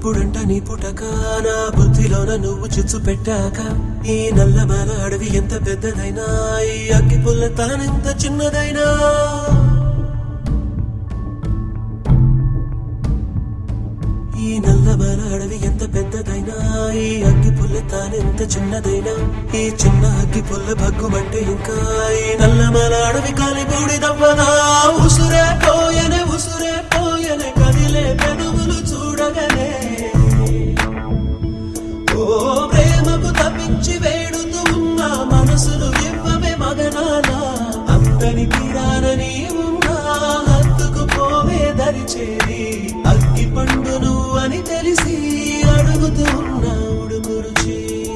అప్పుడంట నీ పుటక నా బుద్ధిలోన నువ్వు చిచ్చు పెట్టాక ఈ నల్లమల అడవి ఎంత పెద్దదైనా ఈ అగ్గి పుల్ల తానెంత చిన్నదైనా ఈ నల్లమల అడవి ఎంత పెద్దదైనా ఈ అగ్గి పుల్ల తానెంత చిన్నదైనా ఈ చిన్న అగ్గి పుల్ల భగ్గుమంటే ఇంకా ఈ నల్లమల అడవి కాలి బూడిదవ్వదా ఉసురే పోయనే ఉసురే పోయనే కదిలే పెదవులు చూడగనే ఓ ప్రేమకు తప్పించి వేడుతూ ఉన్న మనసులు ఇవ్వవే మగనాలా అంతని తీరాన నీ ఉన్నా హత్తుకు పోవే దరి చేరి అగ్గి పండు నువ్వు అని తెలిసి అడుగుతూ ఉన్నా ఉడుకు రుచి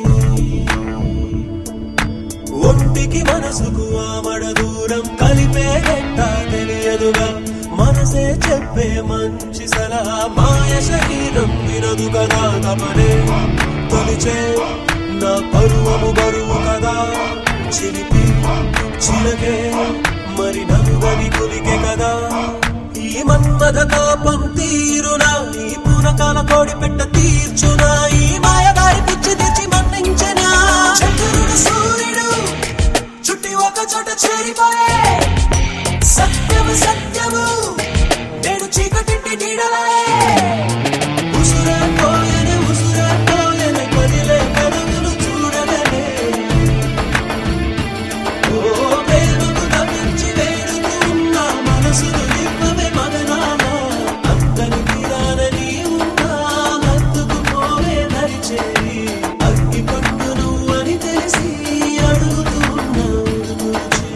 ఒంటికి మనసుకు ఆమడ దూరం కలిపే గట్ట తెలియదుగా మనసే చెప్పే మంచి సలహా మాయ శరీరం వినదు కదా తమనే తొలిచే నా పరువము బరువు కదా చిలిపి చిలకే మరి నలుగని కులికే కదా ఈ మన్మథ తాపం తీరునా ఈ పూనకాల కోడి పెట్ట తీర్చునా ఈ మాయదారి పిచ్చి తెచ్చి మన్నించనా చంద్రుడు సూర్యుడు చుట్టి ఒక చోట చేరిపోయే సత్యము సత్యము నేను చీకటింటి నీడలే ఉసురే పోయనే ఉసురే పోయనే కదిలే పెదవులు చూడగనే ఓ ప్రేమకు తప్పించి వేడుతూ ఉన్న మనసును ఇవ్వవే మగనాలా అంతని తీరాన నీ ఉన్నా హత్తుకు పోవే దరి చేరి అగ్గి పండు నువ్వని తెలిసి అడుగుతూ ఉన్నా ఉడుకు రుచి.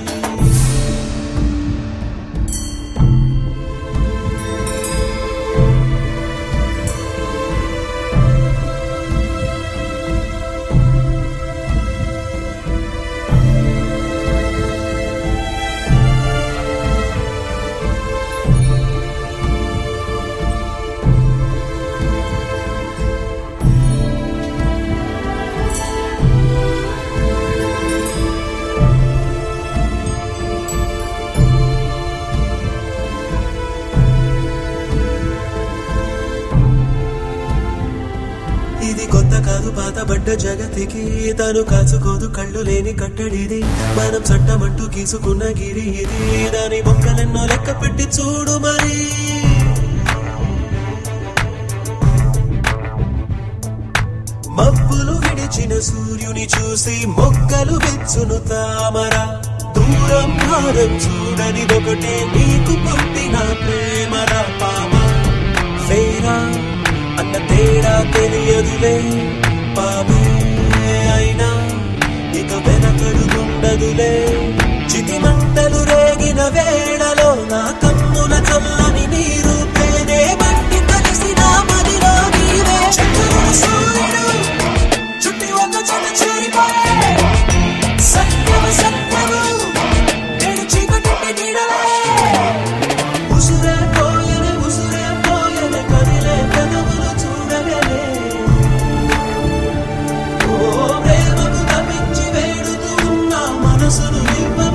ఇది కొత్త కాదు పాతబడ్డ జగతికి తను కాచుకోదు కళ్ళు లేని కట్టడిది మనం చట్టమంటూ గీసుకున్న గిరి ఇది దాని మొక్కలెన్నో లెక్క పెట్టి చూడు మరి మబ్బులు విడిచిన సూర్యుని చూసి మొక్కలు వెచ్చును తామర దూరం భారం చూడనిదొకటే నీకు పుట్టిన ప్రేమరా పామ ఫేరా అన్న తేడా తెలియదులే పామే అయినా ఇక వెనకడుగుండదులే చితి మంటలు రేగిన వేళలో నా కన్నుల చల్లని నీరు పేనే మట్టి కలిసిన మదిలో నీవే చంద్రుడు సూర్యుడు చుట్టి ఒక చోట చేరిపోయే సత్యము సత్యము నేను చీకటి నీడలే ఉసురే పోయనే ఉసురే పోయనే కదిలే పెదవులు చూడగలే ఓ ప్రేమకు తప్పించి వేడుతూ ఉన్న మనసును ఇవ్వ